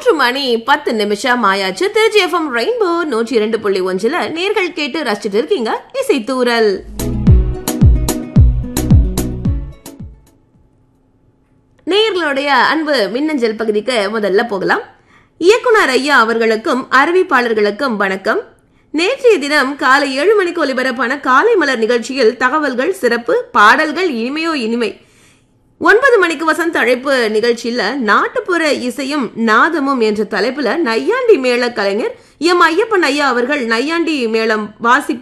மூன்று மணி பத்து நிமிஷம் ஆயாச்சு திருச்சி எஃப்எம் ரெயின்போ நூற்றி இரண்டு புள்ளி ஒன்றுல நேர்கள் கேட்டு ரசிச்சுட்டு இருக்கீங்க இசைத்தூரல் நேயர்களுடைய அன்பு மின்னஞ்சல் பகுதிக்கு முதல்ல போகலாம் இயக்குனர் ஐயா அவர்களுக்கும் அறிவிப்பாளர்களுக்கும் வணக்கம் நேற்றைய தினம் காலை ஏழு மணிக்கு ஒலிபரப்பான காலை மலர் நிகழ்ச்சியில் தகவல்கள் சிறப்பு பாடல்கள் இனிமையோ இனிமை ஒன்பது மணிக்கு வசந்த அழைப்பு நிகழ்ச்சியில நாட்டுப்புற இசையும் நாதமும் என்ற தலைப்புல நையாண்டி மேள கலைஞர் எம் ஐயப்பன் ஐயா அவர்கள் நையாண்டி மேளம் வாசிப்பு